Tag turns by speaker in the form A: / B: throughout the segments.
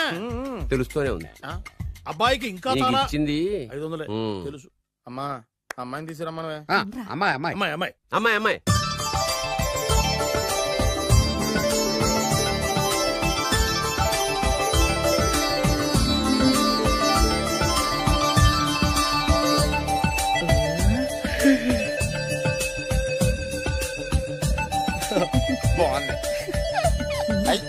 A: తెలుస్తూనే ఉంది
B: ఆ, అబ్బాయికి ఇంకా
A: నీకు
B: చాలా
A: ఇచ్చింది
B: ఐదు వందలే
A: ఉమ్.
B: తెలుసు అమ్మా అమ్మాయిని తీసుకురమ్మనవే
C: ఆ, అమ్మాయి అమ్మాయి
B: అమ్మాయి అమ్మాయి
A: అమ్మాయి అమ్మాయి
B: బాగుంది ఐ.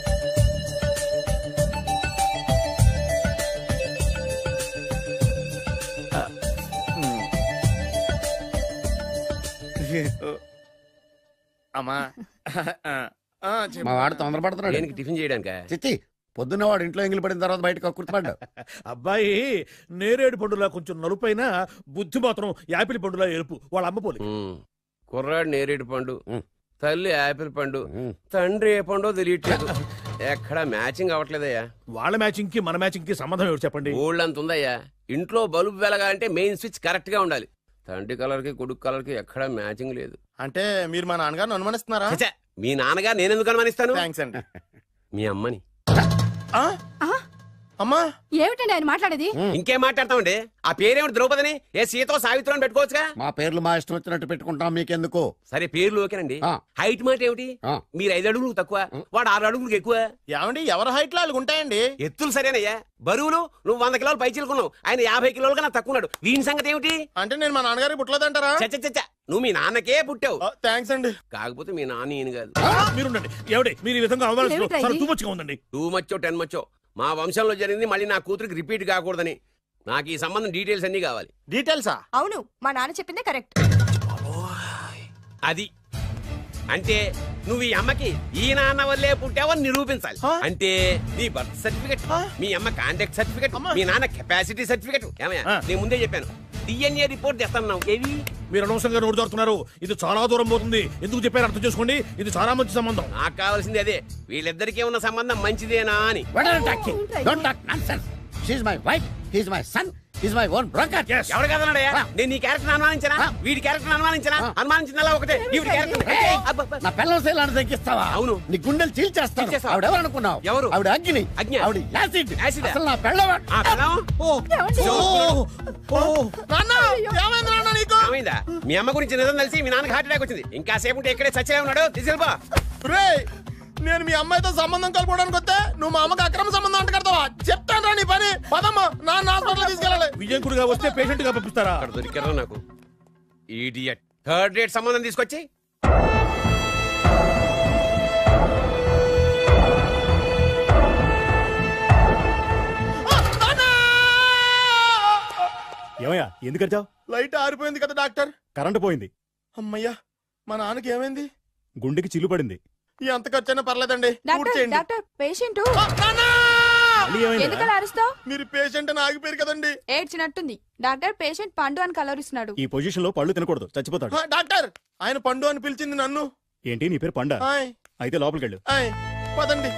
B: ఆ, ఉమ్. అమ్మా ఆ, ఆ, చెప్పు.
C: మా వాడు తొందరపడుతున్నాడు
A: దేనికి టిఫిన్ చేయడానిక
C: చిచ్చి పొద్దున్న వాడు ఇంట్లో ఎంగిలి పడిన తర్వాత బయటకు కుర్తుపడ్డాడు
B: అబ్బాయి నేరేడు పండులా కొంచెం నలుపైన బుద్ధి మాత్రం యాపిల్ పండులా ఎరుపు వాళ్ళ అమ్మ పోలి
A: కుర్రాడు నేరేడు పండు
C: ఉమ్.
A: తల్లి యాపిల్ పండు తండ్రి ఏ పండో తెలియట్లేదు ఎక్కడ మ్యాచింగ్ అవ్వట్లేదయ్యా
B: వాళ్ళ మ్యాచింగ్ కి మన మ్యాచింగ్ కి సంబంధం ఏమిటి చెప్పండి
A: ఊళ్ళంత ఉందయ్యా ఇంట్లో బల్బు వెలగాలంటే మెయిన్ స్విచ్ కరెక్ట్ గా ఉండాలి తండ్రి కలర్ కి కొడుకు కలర్ కి ఎక్కడ మ్యాచింగ్ లేదు
D: అంటే మీరు మా నాన్నగారిని అనుమానిస్తున్నారా
A: ఛ, మీ నాన్నగారు నేనెందుకు అనుమానిస్తాను
D: థ్యాంక్స్ అండి
A: మీ అమ్మని
D: ఆ?
E: ఆ?
D: అమ్మా
E: ఏమిటండి ఆయన మాట్లాడేది
A: ఇంకేం మాట్లాడతామండి ఆ పేరేమిటి ద్రౌపదిని ఏ సీతో సావిత్రం అని పెట్టుకోవచ్చుగా
C: మా పేర్లు మా ఇష్టం వచ్చినట్టు పెట్టుకుంటాం మీకెందుకు
A: సరే పేర్లు ఓకేనండి
C: ఆ.
A: హైట్ మాట ఏమిటి
C: ఆ.
A: మీరు ఐదు అడుగులు తక్కువ వాడు ఆరు అడుగులకు ఎక్కువ
D: ఏమండి ఎవరి హైట్ లో వాళ్ళకి ఉంటాయండి
A: ఎత్తులు సరేనయ్యా బరువులు నువ్వు వంద కిలోలు పై చిలుకున్నావు ఆయన యాభై కిలోలు కన్నా తక్కువ ఉన్నాడు వీని సంగతి ఏమిటి
D: అంటే నేను మా నాన్నగారికి పుట్టలేదంటారా
A: చచ్చ చచ్చ నువ్వు మీ నాన్నకే పుట్టావు
D: థ్యాంక్స్ అండి
A: కాకపోతే మీ నాన్న ఈయన కాదు
B: మీరుండండి ఏమిటి మీరు ఈ విధంగా అవమానిస్తున్నారు
E: ఏమిటా
B: చాలా
E: ఇది?
B: తూపచ్చిగా ఉందండి
A: టూ మచ్చో టెన్ మచ్చో మా వంశంలో జరిగింది మళ్ళీ నా కూతురికి రిపీట్ కాకూడదని నాకు ఈ సంబంధం డీటెయిల్స్ అన్ని కావాలి
D: డీటెయిల్సా
E: అవును మా నాన్న చెప్పిందే కరెక్ట్
A: అది అంటే నువ్వు ఈ అమ్మకి ఈ నాన్న వల్లే పుట్టావని నిరూపించాలి
D: హా?
A: అంటే నీ బర్త్ సర్టిఫికెట్
D: హా?
A: మీ అమ్మ కాంటాక్ట్ సర్టిఫికెట్
D: అమ్మా.
A: మీ నాన్న కెపాసిటీ సర్టిఫికెట్ ఏమయ్యా
B: ఆ.
A: నేను ముందే చెప్పాను డిఎన్ఏ రిపోర్ట్ తెస్తాను ఏవి
B: మీరు అనవసరంగా నోరు జారుతున్నారు ఇది చాలా దూరం పోతుంది ఎందుకు చెప్పారు అర్థం చేసుకోండి ఇది చాలా మంచి సంబంధం
A: నాకు కావాల్సింది అదే వీళ్ళిద్దరికీ ఉన్న సంబంధం మంచిదేనా అని
C: don't talk nonsense she's my wife he's my son he's my own broker
B: Yes.
A: ఎవరు కదన్నాడయ్యా
C: ఆ.
A: నేను నీ క్యారెక్టర్ అనుమానించనా
C: ఆ.
A: వీడి క్యారెక్టర్ అనుమానించనా
C: ఆ.
A: అనుమానించిందల్లా ఒకటే వీడి క్యారెక్టర్
C: నా పిల్లల శైలాన్ని తగ్గిస్తావా
A: అవును.
C: నీ గుండెలు చీల్చేస్తాను
A: చీల్చేస్తావా?
C: ఆవిడ ఎవరు అనుకున్నావు
A: ఎవరు?
C: ఆవిడ అగ్ని
A: అగ్ని?
C: ఆవిడ యాసిడ్
A: యాసిడా?
C: అసలు నా పిల్లవ
A: ఆ పిల్లం?
D: నాన్న ఏమైంది నాన్న నీకు
A: ఏమైందా మీ అమ్మ గురించి నిజం తెలిసి మీ నాన్నకి హార్ట్ అటాక్ వచ్చింది ఇంకా సేపు ఉంటే ఇక్కడే చచ్చే ఉన్నాడు తీసుకెళ్ళిపో
D: రేయ్ నేను మీ అమ్మాయితో సంబంధం కలుపుకోవడానికి వస్తే నువ్వు మా అమ్మకి అక్రమ సంబంధం అంట కడతావా చెప్తాను రా నీ పని పదమ్మా నాన్న హాస్పిటల్ తీసుకెళ్ళాలి
B: విజయంకుడిగా వస్తే పేషెంట్ గా పంపిస్తారా
A: అక్కడ దొరికారా నాకు ఈడియట్ థర్డ్ రేట్ సంబంధం తీసుకొచ్చి
B: ఏమయ్యా ఎందుకు వచ్చావు
D: లైట్ ఆరిపోయింది కదా డాక్టర్
B: కరెంటు పోయింది
D: అమ్మయ్యా మా నాన్నకి ఏమైంది
B: గుండెకి చిల్లు పడింది
D: ఎంత ఖర్చైనా పర్లేదండి పూర్తి
E: డాక్టర్
D: చేయండి
E: డాక్టర్ పేషెంట్
D: ఆ, నాన్న!
E: ఎందుకలా అరుస్తావు
D: మీరు పేషెంట్ అని ఆగిపోయారు కదండి
E: ఏడ్చినట్టుంది డాక్టర్ పేషెంట్ పండు అని కలవరిస్తున్నాడు
B: ఈ పొజిషన్ లో పళ్ళు తినకూడదు చచ్చిపోతాడు
D: ఆ, డాక్టర్ ఆయన పండు అని పిలిచింది నన్ను
B: ఏంటి నీ పేరు పండ
D: ఆయ్
B: అయితే లోపలికి వెళ్ళు
D: ఆయ్ పదండి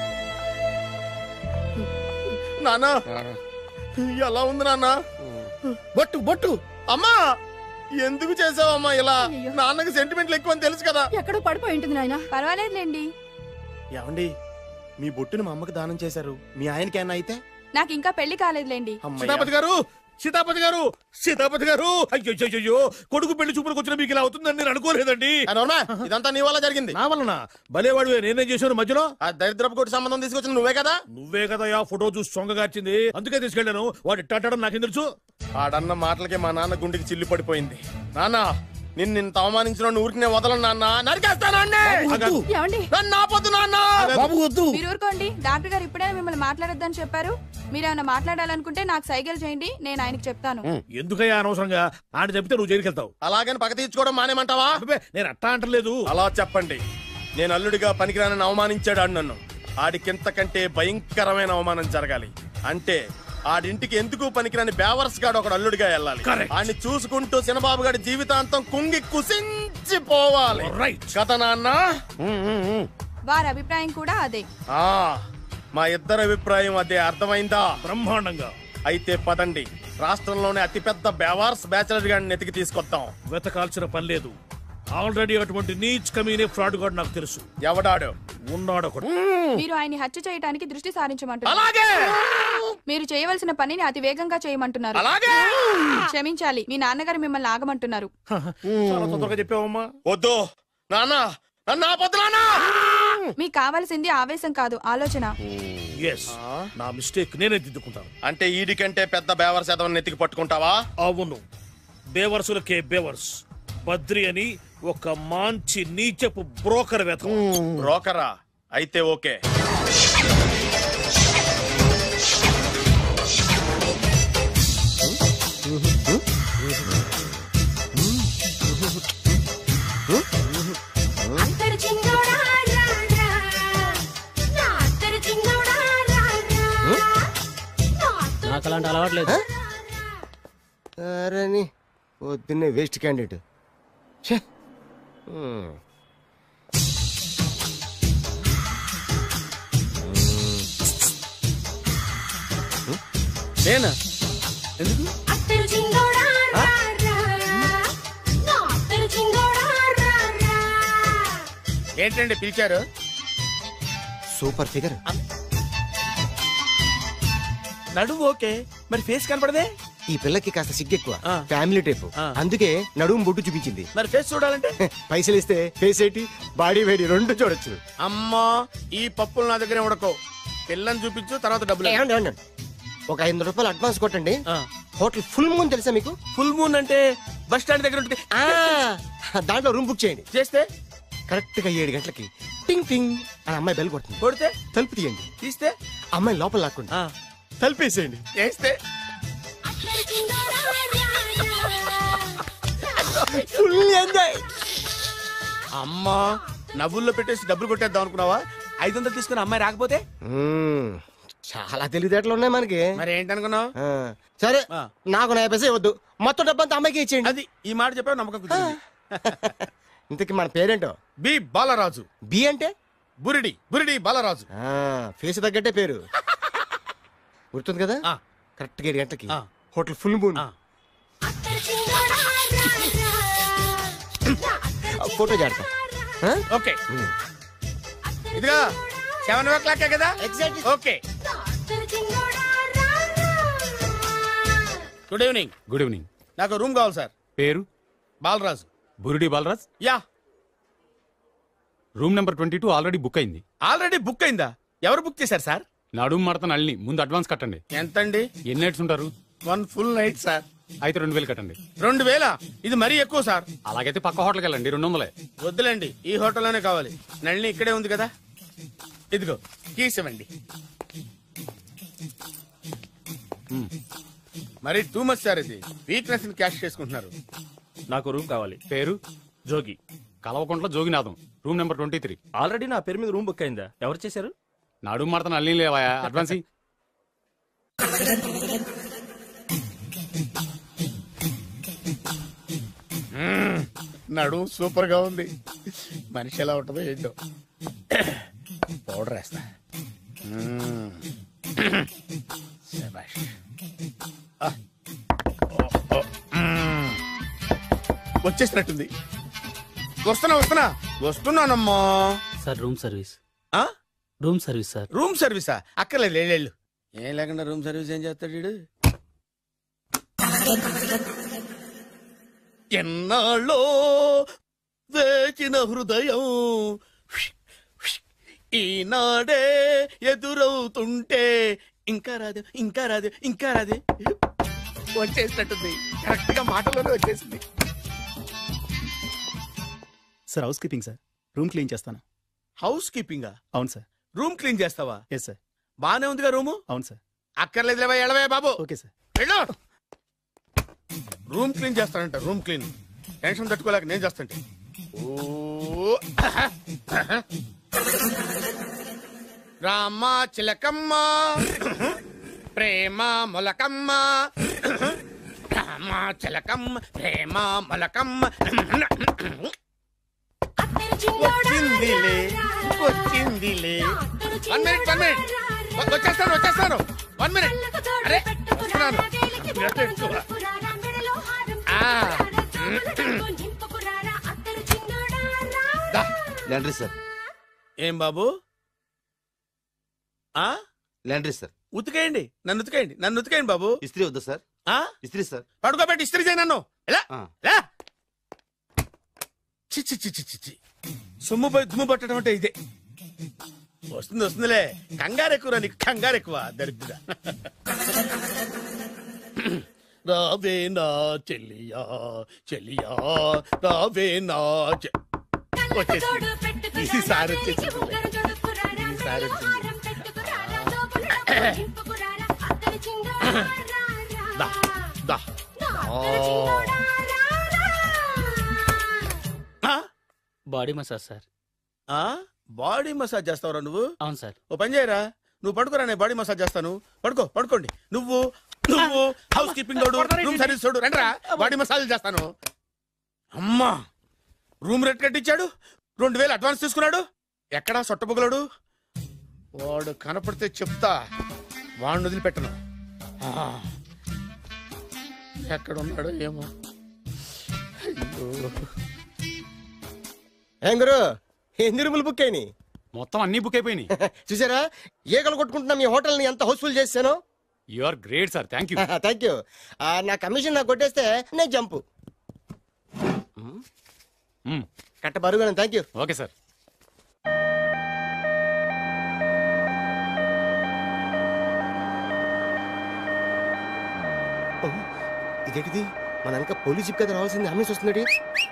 D: నాన్న ఎలా ఉంది నాన్న
C: బొట్టు బొట్టు
D: అమ్మా ఎందుకు చేసావమ్మా ఇలా
E: అయ్యయ్యో.
D: నాన్నకి సెంటిమెంట్లు ఎక్కువ అని తెలుసు కదా
E: ఎక్కడో పడిపోయి ఉంటుంది నాయన పర్వాలేదులేండి
D: ఏమండి మీ బొట్టుని మా అమ్మకి దానం చేశారు మీ ఆయనకి ఏమన్నా అయితే
E: నాకు ఇంకా పెళ్లి కాలేదులేండి
D: అమ్మయ్య.
B: సీతాపతి గారు సీతాపతి గారు సీతాపతి గారు అయ్యో అయ్యో, అయ్యో కొడుకు పెళ్లి చూపులకు వచ్చిన మీకు ఇలా అవుతుందని నేను అనుకోలేదండి
D: ఆ, నోర్మా, ఇదంతా నీ వల్ల జరిగింది
B: నా వలన భలేవాడు నేనేం చేశాను మధ్యలో
D: ఆ దరిద్రపు కొట్టి సంబంధం తీసుకొచ్చిన నువ్వే కదా
B: నువ్వే కదా ఆ ఫోటో చూసి సొంగగార్చింది అందుకే తీసుకెళ్ళాను వాడు ఇట్టాడడం నాకేం తెలుసు
D: ఆడన్న మాటలకే మా నాన్న గుండెకి చిల్లు పడిపోయింది నాన్న నిన్ను నిన్ను అవమానించిన ఊరికి నేను వదలను నాన్న నరికేస్తానండి
C: వద్దు.
E: ఏమండి
D: నన్ను ఆపొద్దు నాన్న
C: బాబు వద్దు
E: మీరు ఊరుకోండి డాక్టర్ గారు ఇప్పుడే మిమ్మల్ని మాట్లాడొద్దని చెప్పారు మీరేమైనా మాట్లాడాలనుకుంటే నాకు సైకిల్ చేయండి నేను ఆయనకి చెప్తాను
B: ఎందుకయ్యా అనవసరంగా ఆయన చెప్తే నువ్వు జైలుకి వెళ్తావు
D: అలాగని పక్క తీర్చుకోవడం మానేమంటావా
B: అబ్బే నేను అట్టా అంటలేదు
D: అలా చెప్పండి నేను అల్లుడిగా పనికిరానని అవమానించాడు ఆడు నన్ను ఆడికింతకంటే భయంకరమైన అవమానం జరగాలి అంటే ఆడింటికి ఎందుకు పనికిరాని బేవర్స్ గాడు ఒకడు అల్లుడిగా వెళ్ళాలి
B: Correct.
D: ఆడిని చూసుకుంటూ చిన్నబాబు గారి జీవితాంతం కుంగి కుసించిపోవాలి
B: రైట్
D: కథ నాన్న
C: ఉమ్, ఉమ్, ఉమ్.
E: వారి అభిప్రాయం కూడా అదే
D: ఆ మా ఇద్దరి అభిప్రాయం అదే అర్థమైందా
B: బ్రహ్మాండంగా
D: అయితే పదండి రాష్ట్రంలోనే అతిపెద్ద బేవార్స్ బ్యాచిలర్ గాడిని ఎతికి తీసుకొద్దాం
B: వెతకాల్సిన పని లేదు ఆల్రెడీ అటువంటి నీచ్ కమీనే ఫ్రాడ్ గాడు నాకు తెలుసు
D: ఎవడాడు
B: ఉన్నాడు ఒకడు
E: మీరు ఆయన్ని హత్య చేయడానికి దృష్టి సారించమంటున్నారు
D: అలాగే
E: మీరు చేయవలసిన పనిని అతి వేగంగా చేయమంటున్నారు
D: అలాగే
E: క్షమించాలి మీ నాన్నగారు మిమ్మల్ని ఆగమంటున్నారు
B: చాలా తొందరగా చెప్పావమ్మా
D: వద్దు నాన్న నన్ను ఆపొద్దు నాన్న
E: మీకు కావాల్సింది ఆవేశం కాదు ఆలోచన
B: ఎస్ నా మిస్టేక్ నేనే దిద్దుకుంటాను
D: అంటే ఈడి కంటే పెద్ద బేవర్ శాతం నెత్తికి పట్టుకుంటావా
B: అవును బేవర్సులకే బేవర్స్ బద్రి అని ఒక మంచి నీచపు బ్రోకర్ వేతం
D: బ్రోకరా అయితే ఓకే
F: అత్తరు చింగోడా రా రా నా అత్తరు చింగోడా రా రా నా అత్తరు
G: నాకు అలాంటి అలవాట్లేదు
H: అరేని పొద్దున్నే వేస్ట్ క్యాండిడేట్ ఛే హ్మ్.
D: నేనా ఎందుకు
F: అత్తరు చింగోడా రా రా నా అత్తరు చింగోడా రా రా
D: ఏంటండి పిలిచారు
H: సూపర్ ఫిగర్
D: నడుము ఓకే మరి ఫేస్ కనపడదే
H: ఈ పిల్లకి కాస్త సిగ్గెక్కువ
D: ఆ.
H: ఫ్యామిలీ టైప్
D: ఆ.
H: అందుకే నడుము బొట్టు చూపించింది
D: మరి ఫేస్ చూడాలంటే
H: పైసలు ఇస్తే ఫేస్ ఏంటి బాడీ వేడి రెండు చూడొచ్చు
D: అమ్మా ఈ పప్పులు నా దగ్గర ఉడకో పిల్లని చూపించు తర్వాత డబ్బులు
H: ఏమండి, ఏమండి? ఒక ఐదు వందల రూపాయలు అడ్వాన్స్ కొట్టండి
D: ఆ.
H: హోటల్ ఫుల్ మూన్ తెలుసా మీకు
D: ఫుల్ మూన్ అంటే బస్ స్టాండ్ దగ్గర ఉంటుంది
H: ఆ, దాంట్లో రూమ్ బుక్ చేయండి
D: చేస్తే
H: కరెక్ట్ గా ఏడు గంటలకి టింగ్ టింగ్ అని అమ్మాయి బెల్ కొడుతుంది
D: కొడితే
H: తలుపు తీయండి
D: తీస్తే
H: అమ్మాయి లోపల లాక్కుండి
D: ఆ,
H: తలుపేసేయండి
D: చేస్తే
F: అత్తరు చింగోడా రా రా
H: ఫుల్ ఎంజాయ్
D: అమ్మా నవ్వుల్లో పెట్టేసి డబ్బులు కొట్టేద్దాం అనుకున్నావా ఐదు వందలు తీసుకుని అమ్మాయి రాకపోతే
H: చాలా తెలివితేటలు ఉన్నాయి మనకి
D: మరి ఏంటనుకున్నావు
H: ఆ, సరే
D: ఆ.
H: నాకు నా పైసే వద్దు మొత్తం డబ్బంతా అమ్మాయికి ఇచ్చేయండి
D: అది ఈ మాట చెప్పావు నమ్మకం కుదిరింది
H: ఇంతకి మన పేరేంటో
D: బి బాలరాజు
H: బి అంటే
D: బురిడి బురిడి బాలరాజు
H: ఆ, ఫేస్ తగ్గట్టే పేరు గుర్తుంది కదా
D: ఆ.
H: కరెక్ట్ గా ఏడు గంటలకి
D: ఆ.
H: హోటల్ ఫుల్ మూన్
D: ఆ.
F: అత్తరు చింగోడా రా రా నా
H: ఫోటో చేడతా ఆ?
D: ఓకే ఇదిగా సెవెన్ ఓ క్లాక్ కదా
H: Exactly.
D: ఓకే
F: అత్తరు చింగోడా రా రా
D: గుడ్ ఈవినింగ్
I: గుడ్ ఈవినింగ్
D: నాకు రూమ్ కావాలి సార్
I: పేరు
D: Balaraju
I: Burudi Balaraj
D: yeah
I: room number twenty two already book అయింది
D: ఆల్రెడీ బుక్ అయిందా ఎవరు బుక్ చేశారు సార్
I: నడుము మడత నల్ని ముందు అడ్వాన్స్ కట్టండి
D: ఎంతండి
I: ఎన్ని నైట్స్ ఉంటారు
D: వన్ ఫుల్ నైట్ సార్
I: అయితే రెండు వేలు కట్టండి
D: రెండు వేల ఇది మరీ ఎక్కువ సార్
I: అలాగైతే పక్క హోటల్కి వెళ్ళండి రెండు వందలే
D: వద్దులేండి ఈ హోటల్లోనే కావాలి నళిని ఇక్కడే ఉంది కదా ఇదిగో కీస్ ఇవ్వండి మరి టూ మచ్ సార్ ఇది వీక్నెస్ ని క్యాష్ చేసుకుంటున్నారు
G: నాకు రూమ్ కావాలి
I: పేరు
G: Jogi
I: Kalavakuntla Joginatham room number twenty three
G: already నా పేరు మీద రూమ్ బుక్ అయిందా ఎవరు చేశారు
I: నడుము మడత నల్ని లేవాయా అడ్వాన్స్ ఇయ్యి.
D: నడు సూపర్ గా ఉంది మనిషి ఎలా ఉంటుందో ఏంటో పౌడర్ వేస్తా మ్మ్. శభాష్. ఆ. ఓ, ఓ, మ్మ్. వచ్చేసినట్టుంది వస్తున్నా వస్తున్నా వస్తున్నానమ్మా
G: సార్ రూమ్ సర్వీస్
D: ఆ?
G: రూమ్ సర్వీస్ సార్
D: రూమ్ సర్వీసా అక్కర్లేదు లేళ్ళు ఏం లేకుండా రూమ్ సర్వీస్ ఏం చేస్తాడు వీడు ఎన్నాళ్ళో వేచిన హృదయం ఈనాడే ఎదురవుతుంటే ఇంకా రాదు ఇంకా రాదు ఇంకా రాదు వచ్చేసినట్టుంది కరెక్ట్ గా మాటలోనే వచ్చేసింది
J: sir housekeeping sir room clean చేస్తాను
D: హౌస్ కీపింగా
J: అవును సార్
D: రూమ్ క్లీన్ చేస్తావా
J: ఎస్ సార్
D: బానే ఉందిగా రూము
J: అవును సార్
D: అక్కర్లేదు లేవా ఎడవే బాబు
J: ఓకే సార్
D: వెళ్ళు రూమ్ క్లీన్ చేస్తానంట రూమ్ క్లీన్ టెన్షన్ తట్టుకోలేక నేను చేస్తాంటే ఓ రామ చిలకమ్మ ప్రేమ మొలకమ్మ రామ చిలకమ్మ ప్రేమ మొలకమ్మ వచ్చిందిలే వచ్చిందిలే వన్ మినిట్ వన్ మినిట్ వచ్చేస్తాను వచ్చేస్తాను వన్ మినిట్ అరే వస్తున్నాను ఆ.
H: లాండ్రీ సార్
B: ఏం బాబు ఆ
H: లాండ్రీ సార్
B: ఉతికేయండి నన్ను ఉతికేయండి నన్ను ఉతికేయండి బాబు
H: ఇస్త్రీ వద్దా సార్
B: ఆ
H: ఇస్త్రీ సార్
B: పడుకోబెట్టి ఇస్త్రీ చేయి నన్ను ఎలా
H: ఆ.
B: ఎలా చి చి చి చి చి చి సొమ్ముపై దుమ్ము పట్టడం అంటే ఇదే వస్తుంది వస్తుందిలే కంగారు ఎక్కువ నీకు కంగారు ఎక్కువ దరిద్ర రావే నా చెల్లియా చెల్లియా రావే నా చె- వచ్చేసింది. ఈసారి వచ్చేసింది. ఈసారి వచ్చింది. దా, దా. ఆ?
G: బాడీ మసాజ్ సార్
B: ఆ? బాడీ మసాజ్ చేస్తావురా నువ్వు
G: అవును సార్
B: ఓ పని చేయరా నువ్వు పడుకోరా నేను బాడీ మసాజ్ చేస్తాను పడుకో పడుకోండి నువ్వు నువ్వు హౌస్ కీపింగ్ తోడు రూమ్ సర్వీస్ తోడు రండిరా బాడీ మసాజ్ చేస్తాను అమ్మా రూమ్ రేట్ కట్టించాడు రెండు వేలు అడ్వాన్స్ తీసుకున్నాడు ఎక్కడా సొట్టబుగలాడు వాడు కనపడితే చెప్తా వాడిని వదిలిపెట్టను ఆ. ఎక్కడ ఉన్నాడో ఏమో అయ్యో
H: ఏం గురు ఎన్ని రూములు బుక్ అయినాయి
I: మొత్తం అన్ని బుక్ అయిపోయినాయి
H: చూసారా ఈగలు కొట్టుకుంటున్నా మీ హోటల్ ని ఎంత హౌస్ఫుల్ చేశాను
I: you are great sir thank you
H: thank you నా కమిషన్ నాకు కొట్టేస్తే నేను జంపు కట్ట బరువు థ్యాంక్ యూ
I: ఓకే సార్
H: ఇదేంటిది మన వెనక పోలీస్ జిప్ కదా రావాల్సింది అంబులెన్స్ వస్తుంది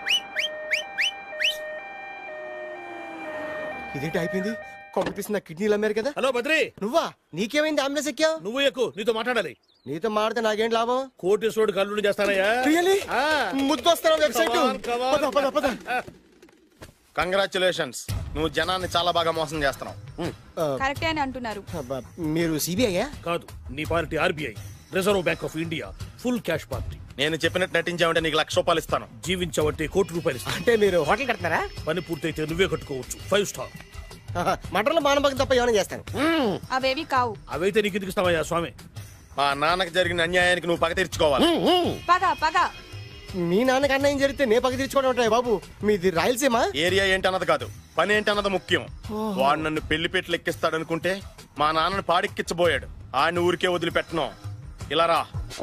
H: ఇదేంటి అయిపోయింది కాంపిటీషన్ నా కిడ్నీలు అమ్మారు కదా
B: హలో బద్రి
H: నువ్వా నీకేమైంది అంబులెన్స్ ఎక్కావు
B: నువ్వు ఎక్కువ నీతో మాట్లాడాలి
H: నీతో మాడితే నాకేం లాభం
B: కోటేశ్వరుడు కల్లుడు చేస్తానయ్యా
H: రియలీ
B: ఆ.
H: ముద్దొస్తారా website
B: Come on, come on.
H: పద పద పద
D: కంగ్రాచులేషన్స్ నువ్వు జనాన్ని చాలా బాగా మోసం చేస్తున్నావు
E: కరెక్టే అని అంటున్నారు
H: అబ్బా, మీరు సిబిఐయా
B: కాదు నీ party RBI Reserve Bank of India full cash party
D: నేను చెప్పినట్టు నటించావంటే నీకు లక్ష రూపాయలు ఇస్తాను
B: జీవించబట్టే కోటి రూపాయలు ఇస్తాను
H: అంటే మీరు హోటల్ కడతారా
B: పని పూర్తయితే నువ్వే కట్టుకోవచ్చు ఫైవ్ స్టార్
H: మటన్లో మానభంగం తప్ప ఏమైనా చేస్తాను
E: అవేవి కావు
B: అవైతే నీకు ఎందుకు ఇస్తావయ్యా స్వామి
D: మా నాన్నకి జరిగిన అన్యాయానికి నువ్వు పగ తీర్చుకోవాలి
E: పగ పగ
H: మీ నాన్నకి అన్యాయం జరిగితే నే పక్క తీర్చుకోవడం ఉంటాయి బాబు మీది రాయలసీమ
D: ఏరియా ఏంటి అన్నది కాదు పని ఏంటి అన్నది ముఖ్యం వాడు నన్ను పెళ్లి పెట్లు ఎక్కిస్తాడనుకుంటే మా నాన్నని పాడెక్కించబోయాడు ఆయన ఊరికే వదిలిపెట్టను ఇలా రా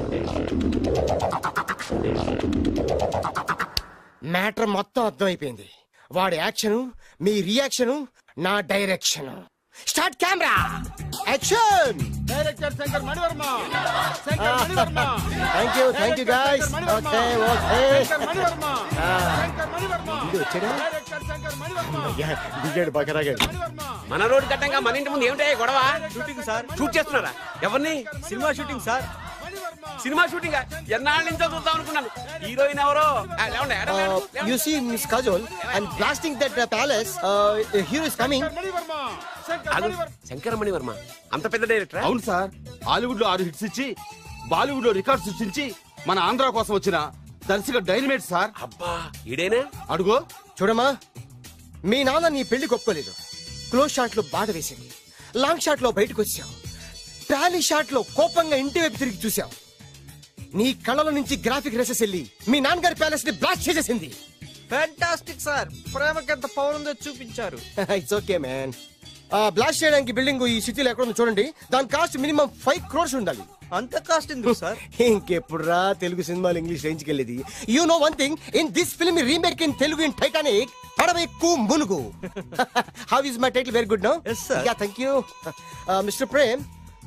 H: మ్యాటర్ మొత్తం అర్థమైపోయింది వాడి యాక్షన్ మీ రియాక్షన్ నా direction start camera action
C: director Shankar Manivarma Shankar Manivarma
H: thank you thank you guys okay okay
C: Shankar Manivarma Shankar Manivarma
H: ఇది వచ్చాడా
C: డైరెక్టర్ శంకర్ మణివర్మ
H: అయ్యా, దిగాడు బకరాగాడు
A: మన రోడ్డు కట్టంగా మన ఇంటి ముందు ఏమిటాయి గొడవ
C: షూటింగ్ సార్
A: షూట్ చేస్తున్నారా ఎవరిని
C: cinema shooting sir
A: cinema shooting ఎన్నాళ్ళ నుంచో చూద్దాం అనుకున్నాను హీరోయిన్ ఎవరో ఆ, లేవండి, ఎక్కడ లేరు? లేవండి.
H: You see Miss Kajol and blasting that palace hero is coming
C: Manivarma Shankar
A: ఆగు.
C: మణివర్మ
A: శంకరమణి వర్మ అంత పెద్ద డైరెక్టర్
K: అవును సార్ హాలీవుడ్ లో ఆరు హిట్స్ ఇచ్చి బాలీవుడ్ లో రికార్డ్ సృష్టించి మన ఆంధ్ర కోసం వచ్చిన దర్శక డైనమేట్ సార్
A: అబ్బా ఈడేనా
K: అడుగో
H: చూడమ్మా మీ నాన్న నీ పెళ్లి ఒప్పుకోలేదు క్లోజ్ షాట్ లో బాధ వేసింది లాంగ్ షాట్ లో బయటకు వచ్చావు టాలీ షాట్ లో కోపంగా ఇంటి వైపు తిరిగి చూసావు నీ కళ్ళలో నుంచి గ్రాఫిక్ రెసెస్ వెళ్ళి మీ నాన్నగారి ప్యాలెస్ ని బ్లాస్ట్ చేసేసింది
C: ఫ్యాంటాస్టిక్ సార్ ప్రేమకి ఎంత పవర్ ఉందో చూపించారు
H: ఇట్స్ ఓకే మ్యాన్ బ్లాస్ట్ చేయడానికి బిల్డింగ్ ఈ సిటీలో ఎక్కడ ఉందో చూడండి దాని కాస్ట్ మినిమం ఫైవ్ క్రోర్స్ ఉండాలి
C: అంత కాస్ట్ ఎందుకు సార్
H: ఇంకెప్పుడురా తెలుగు సినిమాలు ఇంగ్లీష్ రేంజ్ కి వెళ్ళేది you know one thing in this film remake in Telugu in Titanic పడవెక్కు మునుగు how is my title very good no
C: Yes, sir.
H: Yeah thank you Mister Prem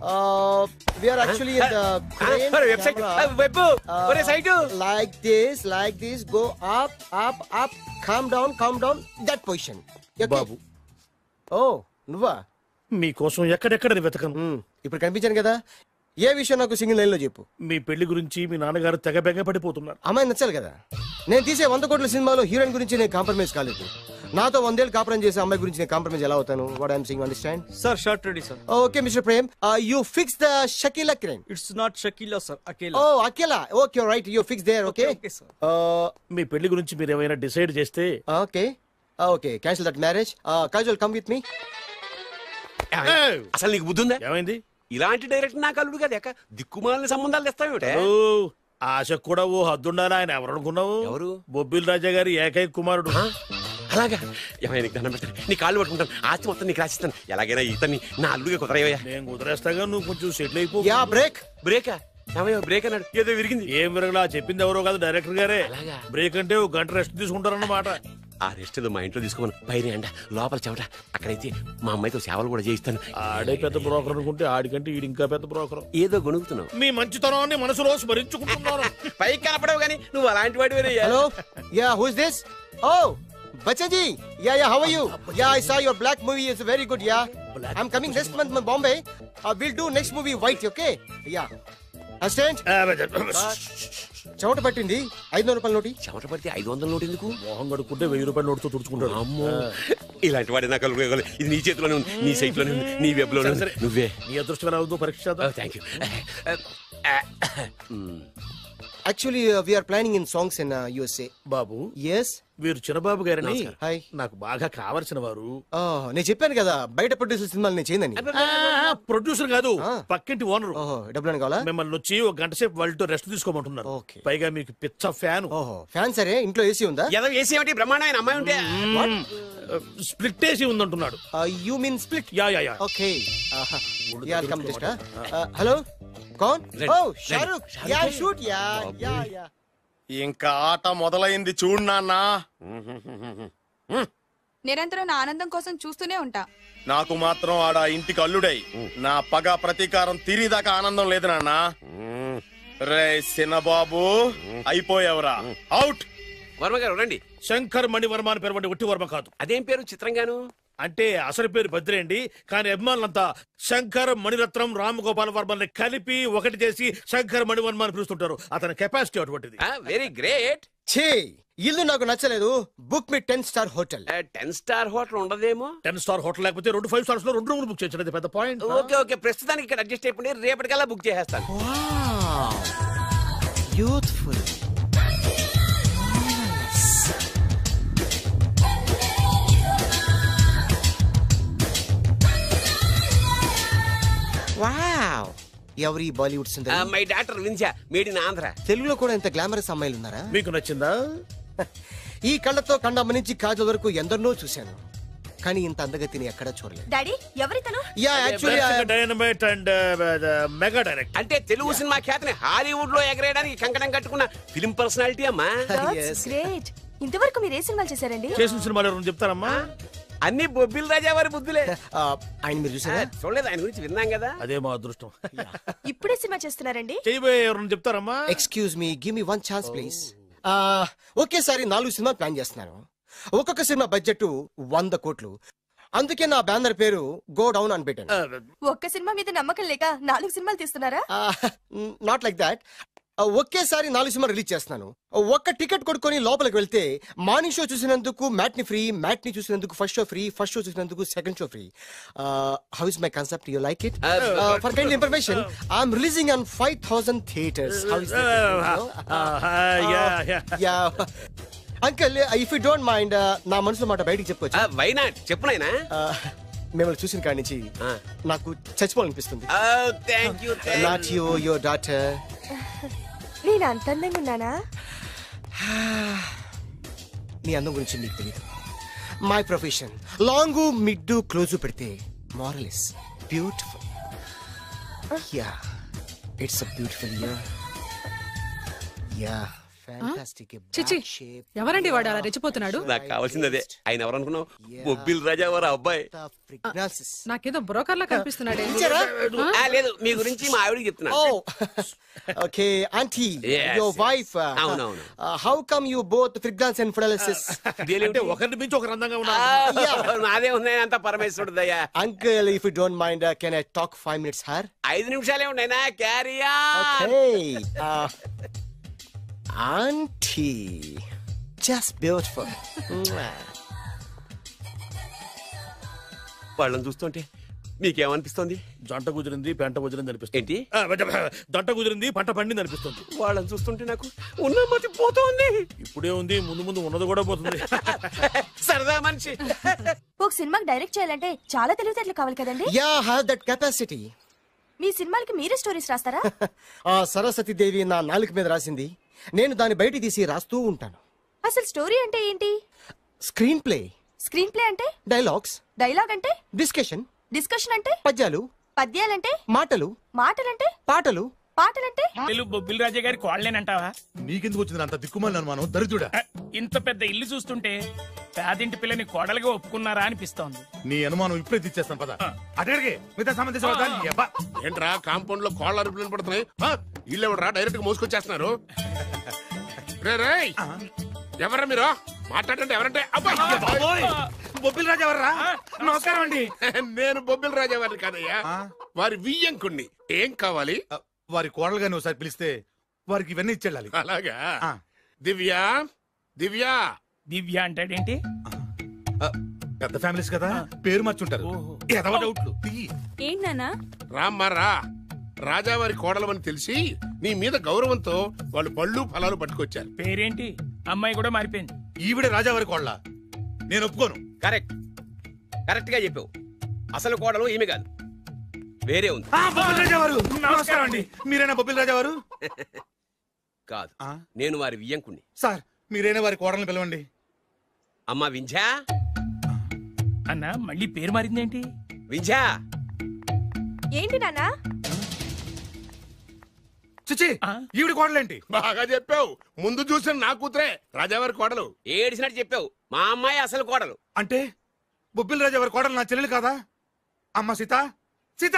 H: we are actually
A: ఒరే, website ఆ, web ఒరే site
H: like this like this go up up up calm down calm down that position
B: బాబు
H: ఓ నువ్వా
B: మీకోసం ఎక్కడెక్కడ వెతకను
H: Hmm, ఇప్పుడు కనిపించాను కదా ఏ విషయం నాకు సింగిల్ లైన్ లో చెప్పు
B: మీ పెళ్లి గురించి మీ నాన్నగారు తెగ బెగ పడిపోతున్నారు
H: అమ్మాయి నచ్చాలి కదా నేను తీసే వంద కోట్ల సినిమాలో హీరోయిన్ గురించి నేను కాంప్రమైజ్ కాలేదు నాతో వందేళ్ళు కాపురం చేసే అమ్మాయి గురించి నేను కాంప్రమైజ్ ఎలా అవుతాను what I'm saying understand
C: sir shot ready sir
H: okay Mister Prem you fix the Shakeela crime
C: it's not Shakeela sir
H: oh
C: Akela
H: Akela okay right you fix there okay
C: okay, sir.
B: మీ పెళ్లి గురించి మీరు ఏమైనా డిసైడ్ చేస్తే
H: okay okay cancel that marriage casual come with me
A: అసలు నీకు బుద్ధి ఉందా
B: ఏమైంది
A: ఇలాంటి డైరెక్టర్ నాకు అల్లుడు కదా ఎక్క దిక్కుమాలిన సంబంధాలు తెస్తావేమిటే
B: ఓ, ఆశ కూడా ఓ హద్దుండాలి ఆయన ఎవరు అనుకున్నావు
A: ఎవరు?
B: బొబ్బిల్ రాజా గారి ఏకైక కుమారుడు
A: అలాగా ఏమైనా నీకు దండం పెడతాను నీ కాళ్ళు పట్టుకుంటాను ఆస్తి మొత్తం నీకు రాసిస్తాను ఎలాగైనా ఇతన్ని నా అల్లుడిగా కుదరయ్యా
B: నేను కుదిరేస్తాగా నువ్వు కొంచెం సెటిల్ అయిపో
H: యా బ్రేక్
A: బ్రేకా ఏమయ్యో బ్రేక్ అన్నాడు ఏదో విరిగింది
B: ఏం విరగలా చెప్పింది ఎవరో కాదు డైరెక్టర్ గారే
A: అలాగా?
B: బ్రేక్ అంటే ఒక గంట రెస్ట్ తీసుకుంటారన్నమాట
A: ఆ రెస్ట్ ఏదో మా ఇంట్లో తీసుకోమని పైన ఎండ లోపల చెమట అక్కడైతే మా అమ్మాయితో సేవలు కూడా చేయిస్తాను
B: ఆడే పెద్ద బ్రోకర్ అనుకుంటే ఆడికంటే ఈడు ఇంకా పెద్ద బ్రోకర్
A: ఏదో గొణుగుతున్నావు
B: మీ మంచితనాన్ని మనసులో స్మరించుకుంటున్నాను
A: పైకి కనపడవు కానీ నువ్వు అలాంటి వాడి
H: Hello? Yeah, who's this? Oh, Bachaji. Yeah, yeah, how are you? Yeah, I saw your black movie. It's very good, yeah. I'm coming next month in Bombay. Uh, we'll do next movie white, okay? Yeah. Assistant? చెమట పట్టింది ఐదు వందల రూపాయల నోటి
A: చెమట పడితే ఐదు వందల నోటు ఎందుకు
B: మొహం కడుక్కుంటే వెయ్యి రూపాయలు నోటుతో తుడుచుకుంటాడు
A: అమ్మో ఇలాంటి వాడి నాకు కలుగు ఇది నీ చేతిలోనే ఉంది నీ సైట్ లోనే ఉంది నీ వెబ్ లోనే ఉంది నువ్వే
B: నీ అదృష్టం ఎలా ఉందో పరీక్ష చేద్దాం.
A: Thank you
H: actually we're planning in songs in USA
B: బాబు
H: ఎస్
B: వీరు చిన్నబాబు గారని
H: హాయ్
B: నాకు బాగా కావలసిన వారు
H: నేను చెప్పాను కదా బయట ప్రొడ్యూసర్ సినిమాలు నేను చేయదని
B: ప్రొడ్యూసర్ కాదు పక్కింటి ఓనర్
H: ఓహో డబ్బులు కావాలా
B: మిమ్మల్ని వచ్చి ఒక గంట సేపు వాళ్ళతో రెస్ట్ తీసుకోమంటున్నారు పైగా మీకు పిచ్చ ఫ్యాన్
H: ఓహో ఫ్యాన్ సరే ఇంట్లో ఏసీ ఉందా
A: ఏదో ఏసీ ఏమిటి బ్రహ్మాండమైన అమ్మాయి ఉంటే
B: స్ప్లిట్ ఏసీ ఉందంటున్నాడు
H: you mean split
B: yeah yeah yeah
H: okay yeah come just hello కౌన్
D: Red,
H: ఓ
D: red.
H: Shahrukh yeah shoot yeah yeah yeah
D: ఇంకా ఆట మొదలైంది చూడు నాన్న
E: నిరంతరం నా ఆనందం కోసం చూస్తూనే ఉంటా
D: నాకు మాత్రం ఆడ ఇంటికి అల్లుడై నా పగ ప్రతీకారం తీరిదాకా ఆనందం లేదు నాన్న రే సినబాబు అయిపోయావురా అవుట్
A: వర్మ గారు రండి
B: శంకర్ మణివర్మ అని పేరు వంటి ఒట్టి వర్మ కాదు
A: అదేం పేరు చిత్రంగాను
B: అంటే అసలు పేరు భద్రేండి కానీ అభిమానులంతా శంకర్ మణిరత్నం రామ్ గోపాల్ వర్మని కలిపి ఒకటి చేసి శంకర్ మణివర్మ అని పిలుస్తుంటారు అతని కెపాసిటీ అటువంటిది
A: వెరీ గ్రేట్
H: ఛీ ఇల్లు నాకు నచ్చలేదు book me ten star hotel
A: ten star hotel ఉండదేమో
B: టెన్ స్టార్ హోటల్ లేకపోతే రెండు ఫైవ్ స్టార్స్ లో రెండు రూములు బుక్ చేయొచ్చు అది పెద్ద పాయింట్
A: ఓకే ఓకే ప్రస్తుతానికి ఇక్కడ అడ్జస్ట్ అయిపోయి రేపటికల్లా బుక్ చేసేస్తాను
H: యూత్ఫుల్ వావ్ ఎవరి బాలీవుడ్ సుందరి
A: మై డాక్టర్ విన్సా మేడ్ ఇన్ ఆంధ్ర
H: తెలుగులో కూడా ఇంత గ్లామరస్ అమ్మాయిలు ఉన్నారా
B: మీకు నచ్చిందా
H: ఈ కళ్ళతో కండమ్మ నుంచి కాజల్ వరకు ఎందరినో చూశాను కానీ ఇంత అందగతిని ఎక్కడా చూడలేదు
F: డాడీ ఎవరితను
H: yeah actually
B: dynamite and mega direct
A: అంటే తెలుగు సినిమా ఖ్యాతిని హాలీవుడ్ లో ఎగరేయడానికి కంకణం కట్టుకున్న ఫిలిం పర్సనాలిటీ అమ్మా
F: గ్రేట్ ఇంతవరకు మీరు ఏ సినిమాలు చేశారండి
B: చేసిన సినిమాలు ఎవరైనా చెప్తారమ్మా
A: అన్ని బొబ్బిల్ రాజా వారి బుద్ధులే
H: ఆయన మీరు చూసారా
A: చూడలేదు ఆయన గురించి విన్నాం కదా
B: అదే మా అదృష్టం
F: ఇప్పుడే సినిమా చేస్తున్నారండి
B: చేయబోయే ఎవరైనా చెప్తారమ్మా
H: excuse me give me one chance please ఒకేసారి నాలుగు సినిమాలు ప్లాన్ చేస్తున్నాను ఒక్కొక్క సినిమా బడ్జెట్ వంద కోట్లు అందుకే నా బ్యానర్ పేరు గో డౌన్ అని పెట్టాను
F: ఒక్క సినిమా మీద నమ్మకం లేక నాలుగు సినిమాలు తీస్తున్నారా
H: నాట్ లైక్ దాట్ ఒకేసారి నాలుగు సినిమా రిలీజ్ చేస్తున్నాను ఒక్క టికెట్ కొనుక్కొని లోపలికి వెళ్తే మార్నింగ్ షో చూసినందుకు మ్యాట్ని ఫ్రీ మ్యాట్ని చూసినందుకు first show free first show చూసినందుకు second show free how is my concept you like it for kind information I'm releasing on five thousand theatres how is yeah uncle if you don't mind నా మనసులో మాట బయటికి చెప్పొచ్చు
A: why not చెప్పు నాయనా
H: మిమ్మల్ని చూసిన కాడి నుంచి నాకు చచ్చిపోవాలనిపిస్తుంది
A: thank you
H: not you your daughter
F: నేను అంత అందంగా ఉన్నానా
H: నీ అందం గురించి మీకు తెలియదు my profession long mid close పెడితే moral is beautiful yeah it's a beautiful yeah yeah fantastic
L: చిచి ఎవరండి వాడు అలా రెచ్చిపోతున్నాడు
A: నాకు కావాల్సింది అదే ఆయన ఎవరు అనుకున్నావు బొబ్బిల్ రాజా వారు అబ్బాయి
L: నాకేదో బ్రోకర్ లా కనిపిస్తున్నాడే
A: ఆ, లేదు మీ గురించి మా ఆవిడకి చెప్తున్నా
H: Oh, okay, Auntie,
A: Yes,
H: your
A: yes.
H: wife. Uh,
A: అవునవును.
H: uh, how come you both freelance and paralysis?
B: అంటే ఒకరిని మించి ఒకరు అందంగా ఉన్నారు
A: నాదే ఉంది అంత పరమేశ్వరుడు దయ్యా
H: Uncle, if you don't mind, uh, can I talk five minutes, sir?
A: ఐదు నిమిషాలే ఉన్నాయినా క్యారియా
H: Okay. Uh, auntie, just beautiful. Mwah.
A: వాళ్ళని చూస్తుంటే మీకేమనిపిస్తుంది
B: జంట కుదిరింది పెంట కుదిరింది అనిపిస్తుంది
A: ఏంటి
B: ఆ, దంట కుదిరింది పంట పండింది అనిపిస్తుంది
A: వాళ్ళని చూస్తుంటే నాకు ఉన్న మతి పోతోంది
B: ఇప్పుడే ఉంది ముందు ముందు ఉన్నది కూడా పోతుంది
A: సరదా మనిషి
F: ఒక సినిమాకి డైరెక్ట్ చేయాలంటే చాలా తెలివితేటలు కావాలి కదండి
H: Yeah, I have that capacity.
F: మీ సినిమాలకి మీరే స్టోరీస్ రాస్తారా
H: ఆ సరస్వతి దేవి నా నాలుక మీద రాసింది నేను దాన్ని బయట తీసి రాస్తూ ఉంటాను
F: అసలు స్టోరీ అంటే ఏంటి
H: స్క్రీన్ ప్లే
E: స్క్రీన్ ప్లే అంటే
H: డైలాగ్స్
E: డైలాగ్ అంటే
H: డిస్కషన్
E: డిస్కషన్ అంటే
H: పద్యాలు
E: పద్యాలంటే
H: మాటలు
E: మాటలంటే
H: పాటలు
E: పాటలంటే
M: వీళ్ళు బొబ్బిల్ రాజా గారి కోడలేనంటావా
B: నీకెందుకు వచ్చింది అంత దిక్కుమాలి అనుమానం దరిద్రుడా
M: ఇంత పెద్ద ఇల్లు చూస్తుంటే పేదింటి పిల్లని కోడలుగా ఒప్పుకున్నారా అనిపిస్తోంది
B: నీ అనుమానం ఇప్పుడే తీర్చేస్తాను పద అక్కడికి మిగతా సంబంధించిన
N: ఏంట్రా కాంపౌండ్ లో కోళ్ళ అరుపులు పడుతున్నాయి ఇల్లు ఎవడరా డైరెక్ట్ గా మోసుకొచ్చేస్తున్నారు రే రేయ్ ఎవరా మీరు మాట్లాడండి ఎవరంటే అబ్బా!
B: బొబ్బిల్ రాజా ఎవర్రా నమస్కారం అండి
N: నేను బొబ్బిల్ రాజా వారిని కాదయ్యా వారి వియ్యంకుణ్ణి ఏం కావాలి
B: వారి కోడలు గాని ఒకసారి పిలిస్తే వారికి ఇవన్నీ ఇచ్చేళ్ళాలి
N: అలాగా దివ్య దివ్య
M: దివ్య అంటాడేంటి
B: పెద్ద ఫ్యామిలీస్ కదా పేరు మర్చుంటారు ఎదవ డౌట్లు తీయి.
E: ఏంటన్నా
N: రామ్మా రా రాజావారి కోడలమని తెలిసి నీ మీద గౌరవంతో వాళ్ళు పళ్ళు ఫలాలు పట్టుకొచ్చారు
M: పేరేంటి అమ్మాయి కూడా మారిపోయింది
B: ఈవిడే రాజావారి కోడల నేను ఒప్పుకోను
A: కరెక్ట్ కరెక్ట్ గా చెప్పావు అసలు కోడలు ఈమె కాదు వేరే ఉంది
B: ఆ, బొబ్బిల్ రాజా వారు నమస్కారం అండి మీరేనా బొబ్బిల్ రాజా వారు
A: కాదు నేను వారి వియ్యంకుణ్ణి
B: సార్ మీరేనా వారి కోడల్ని పిలవండి
A: అమ్మా వింధ్యా
M: అన్న మళ్ళీ పేరు మారిందేంటి
A: వింధ్యా
E: ఏంటి నాన్నా
B: చిచి ఈవిడ కోడలేంటి
N: బాగా చెప్పావు ముందు చూసిన నా కూతురే రాజావారి కోడలు
A: ఏడిసినట్టు చెప్పావు మా అమ్మాయి అసలు కోడలు
B: అంటే బొబ్బిల్ రాజా వారి కోడలు నా చెల్లెలు కాదా అమ్మ సీత సీత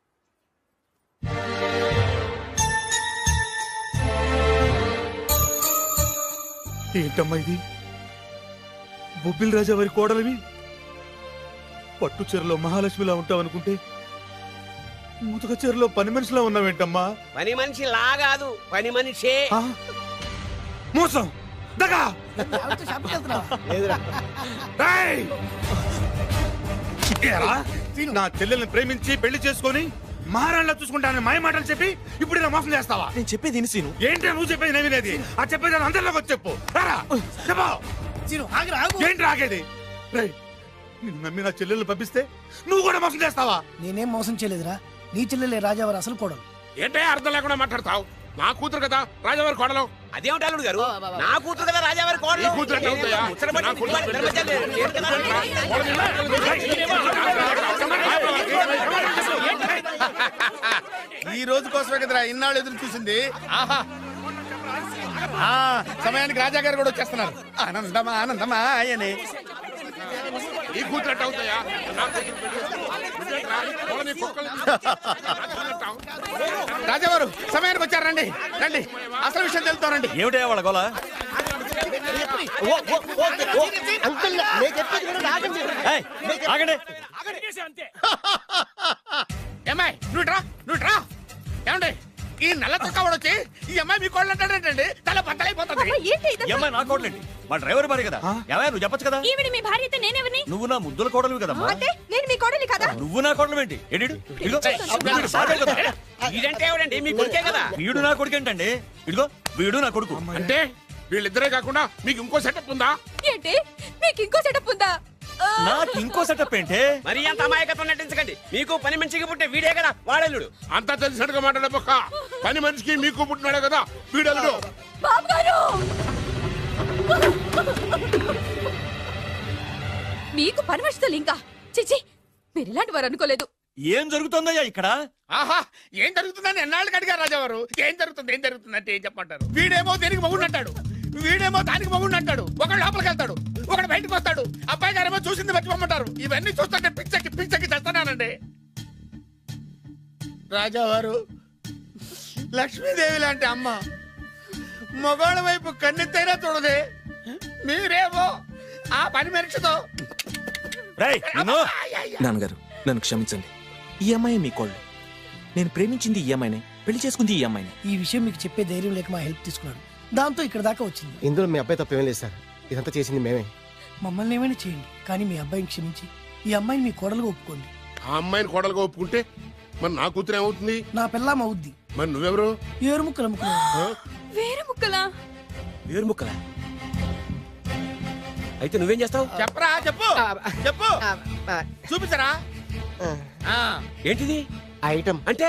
B: ఏంటమ్మా ఇది బొబ్బిల్ రాజా వారి కోడలివి పట్టు చీరలో మహాలక్ష్మిలా ఉంటావు అనుకుంటే ముతక చీరలో పని మనిషిలా ఉన్నావేంటమ్మా
A: పని మనిషి లా కాదు పని మనిషే
B: మోసం దగా రేయ్! ఏరా? నా చెల్లెల్ని ప్రేమించి పెళ్లి చేసుకొని మహారాణిలా చూసుకుంటానని మాయ మాటలు చెప్పి ఇప్పుడు ఇలా మోసం చేస్తావా
K: నేను చెప్పేది సీను
B: ఏంటి నువ్వు చెప్పేది నేను వినేది ఆ చెప్పేది అందరిలోకి వచ్చి చెప్పు రారా చెప్పు ఏంటి రాగేది రేయ్, నిన్ను నమ్మి నా చెల్లెల్ని పంపిస్తే నువ్వు కూడా మోసం చేస్తావా
O: నేనేం మోసం చేయలేదురా నీ చెల్లెలే రాజావారు అసలు కోడలు
N: ఏంటే అర్థం లేకుండా మాట్లాడతావు నా కూతురు కదా రాజావారి కోడలు
A: అదేమిటి అల్లుడు గారు నా కూతురు కదా రాజావారి కోడలు
N: నీ కూతురు ఎట్లా అవుతాయా?
A: ముచ్చట పడి
N: నా కూతురు
A: ఇద్దరు మధ్య లేదు కదా?
B: ఈ రోజు కోసమే కదరా ఇన్నాళ్ళు ఎదురు చూసింది ఆహా ఆ, సమయానికి రాజా గారు కూడా వచ్చేస్తున్నారు ఆనందమా ఆనందమా అని
N: నీ కూతురు ఎట్లా అవుతాయా నా కూతురు నువ్వేంట్రా? కోడని కుక్కల్ని
B: రాజావారు సమయానికి వచ్చారు రండి రండి అసలు విషయం తెలుతానండి
K: ఏమిటా వాళ్ళ గోల ఆగండి
B: ఏమాయ్ నువ్వు రా నువ్వు రా ఏమండి ఈ నల్ల చొక్కా వచ్చి ఈ అమ్మాయి మీ కోళ్ళు అంటాడేంటండి తల బద్దలైపోతుంది
K: ఈ అమ్మాయి నా కోడలేండి మా డ్రైవర్ భార్య కదా ఏమయ్య నువ్వు చెప్పొచ్చు కదా
E: ఈవిడ మీ భార్య అయితే నేనెవరిని
K: నువ్వు నా ముద్దుల కోడలు కదమ్మా
E: అంటే నేను మీ కోడలి కదా
K: నువ్వు నా కోడలు ఏంటి ఎడిడు ఇదిగో వీడు సాగరు కదా.
A: వీడంటే ఎవడండి మీ కొడుకే కదా
K: వీడు నా కొడుకు ఏంటండి ఇదిగో వీడు నా కొడుకు
N: అంటే వీళ్ళిద్దరే కాకుండా మీకు ఇంకో సెటప్ ఉందా
E: ఏంటి మీకు ఇంకో సెటప్ ఉందా
K: నాకు ఇంకో సెటప్ ఏంటి
A: మరి అంత అమాయకత్వం నటించకండి మీకు పని మంచిగా పుట్టే వీడే కదా వాడల్లుడు
N: అంతా తెలిసినట్టుగా మాట్లాడే పక్క పని మనిషికి మీకు పుట్టినాడే కదా వీడల్లుడు
E: బాబు గారు మీకు పని మనుషులు ఇంకా చిచి మీరు ఇలాంటి వారు అనుకోలేదు
K: ఏం జరుగుతుందయ్యా ఇక్కడ
B: ఆహా ఏం జరుగుతుందని ఎన్నాళ్ళకి అడిగారు రాజావారు ఏం జరుగుతుంది ఏం జరుగుతుంది అంటే ఏం చెప్పంటారు వీడేమో దేనికి మగుడు అంటాడు వీడేమో దానికి మగుడు అంటాడు ఒకడు లోపలికి వెళ్తాడు ఒకడు బయటకు వస్తాడు అబ్బాయి గారేమో చూసింది మర్చిపోమంటారు ఇవన్నీ చూస్తుంటే పిచ్చకి పిచ్చకి చేస్తున్నానండి రాజావారు లక్ష్మీదేవి లాంటి అమ్మ మగవాళ్ళ వైపు కన్నెత్తైనా చూడదే మీరేమో ఆ పని మనిషితో
P: నాన్నగారు నన్ను క్షమించండి ఈ అమ్మాయి మీ కోళ్ళు నేను ప్రేమించింది ఈ అమ్మాయినే పెళ్లి చేసుకుంది ఈ అమ్మాయిని
O: ఈ విషయం మీకు చెప్పే ధైర్యం లేక మా హెల్ప్ తీసుకున్నాడు దాంతో ఇక్కడ దాకా వచ్చింది
H: ఇందులో మీ అబ్బాయి తప్పేం లేదు సార్ ఇదంతా చేసింది మేమే
O: మమ్మల్ని ఏమైనా చేయండి కానీ మీ అబ్బాయిని క్షమించి ఈ అమ్మాయిని మీ కోడలుగా ఒప్పుకోండి
N: ఆ అమ్మాయిని కోడలుగా ఒప్పుకుంటే మరి నా కూతురు ఏమవుతుంది
O: నా పిల్లం అవుద్ది
N: మరి నువ్వెవరు
O: ఏరు ముక్కలు అమ్ముకున్నాను
E: వేరే ముక్కలా
A: వేరు ముక్కలా అయితే నువ్వేం చేస్తావు
B: చెప్పరా చెప్పు చెప్పు చూపించరా
A: ఏంటిది
H: ఐటమ్
A: అంటే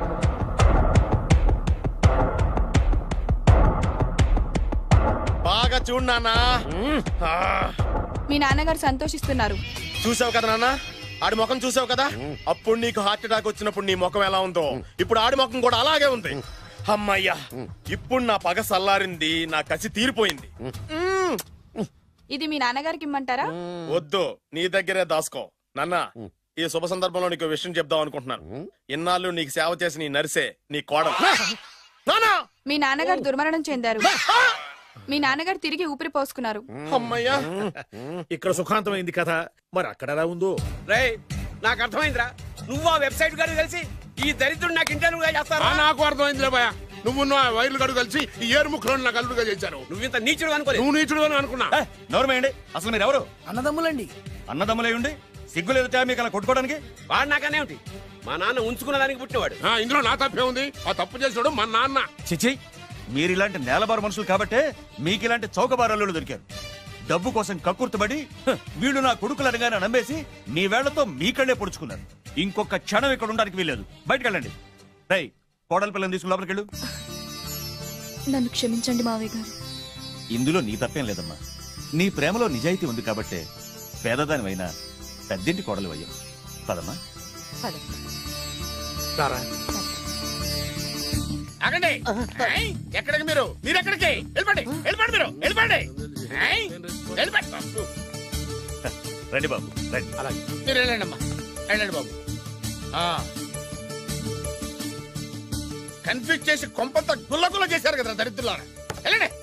D: బాగా జాగ్రత్తగా చూడు నాన్న ఆ,
E: మీ నాన్నగారు సంతోషిస్తున్నారు
D: చూసావు కదా నాన్న ఆడి ముఖం చూసావు కదా అప్పుడు నీకు హార్ట్ అటాక్ వచ్చినప్పుడు నీ ముఖం ఎలా ఉందో ఇప్పుడు ఆడి ముఖం కూడా అలాగే ఉంది అమ్మయ్యా ఇప్పుడు నా పగ సల్లారింది నా కసి తీరిపోయింది మ్మ్.
E: ఇది మీ నాన్నగారికి ఇమ్మంటారా
D: వద్దు నీ దగ్గరే దాసుకో నాన్న ఈ శుభ సందర్భంలో నీకు విషయం చెప్దాం అనుకుంటున్నాను ఇన్నాళ్ళు నీకు సేవ చేసి నీ నరిసే నీ కోడలు నానా
E: మీ నాన్నగారు దుర్మరణం చెందారు మీ నాన్నగారు తిరిగి ఊపిరి పోసుకున్నారు
D: అమ్మయ్యా
Q: ఇక్కడ సుఖాంతమైంది కథ మరి అక్కడ ఎలా ఉందో
A: రే నాకు అర్థమైందిరా నువ్వు ఆ వెబ్సైట్ గారు కలిసి ఈ దరిద్రుడు నాకు ఇంటర్వ్యూగా చేస్తారా
N: ఆ, నాకు అర్థమైందిలే భయ నువ్వు నా వైర్లు గడు కలిసి ఈ ఏరు ముక్కలు నాకు అల్లుడుగా చేశారు
A: నువ్వు ఇంత నీచుడు అనుకోలేదు
N: నువ్వు నీచుడు అని అనుకున్నా
R: నోరమేయండి అసలు మీరు ఎవరు
O: అన్నదమ్ములండి
R: అన్నదమ్ములే ఉండి సిగ్గు లేదుట మీకు అలా కొట్టుకోవడానికి
A: వాడు నాకనే ఉంటి మా నాన్న ఉంచుకున్న దానికి పుట్టినవాడు
N: ఆ, ఇందులో నా తప్పే ఉంది ఆ తప్పు చేసాడు మా నాన్న
R: చిచి మీరు ఇలాంటి నేలబారు మనుషులు కాబట్టే మీకు ఇలాంటి చౌకబారల్లులు దొరికారు డబ్బు కోసం కక్కుర్తుబడి "హ, వీళ్ళు నా కొడుకులు అనగానే నమ్మేసి మీ వేళ్లతో మీ కళ్ళే పొడుచుకున్నారు ఇంకొక క్షణం ఇక్కడ ఉండడానికి వీల్లేదు బయటకు వెళ్ళండి రై కోడల పిల్లని తీసుకుని లోపలికి వెళ్ళు
E: నన్ను క్షమించండి మావయ్య గారు
R: ఇందులో నీ తప్పేం లేదమ్మా నీ ప్రేమలో నిజాయితీ ఉంది కాబట్టే పేదదానివైనా పెద్దింటి కోడలు అయ్యావు పదమ్మా
B: ఆగండి ఏయ్, ఎక్కడికి మీరు మీరు ఎక్కడికి వెళ్ళిపోండి వెళ్ళిపోండి మీరు వెళ్ళిపోండి ఏయ్, వెళ్ళిపోండి
R: రండి బాబు రండి
B: మీరు వెళ్ళండి అమ్మా వెళ్ళండి బాబు కన్ఫ్యూజ్ చేసి కొంపంతా గుల్ల గుల్ల చేశారు కదా దరిద్రులారా వెళ్ళండి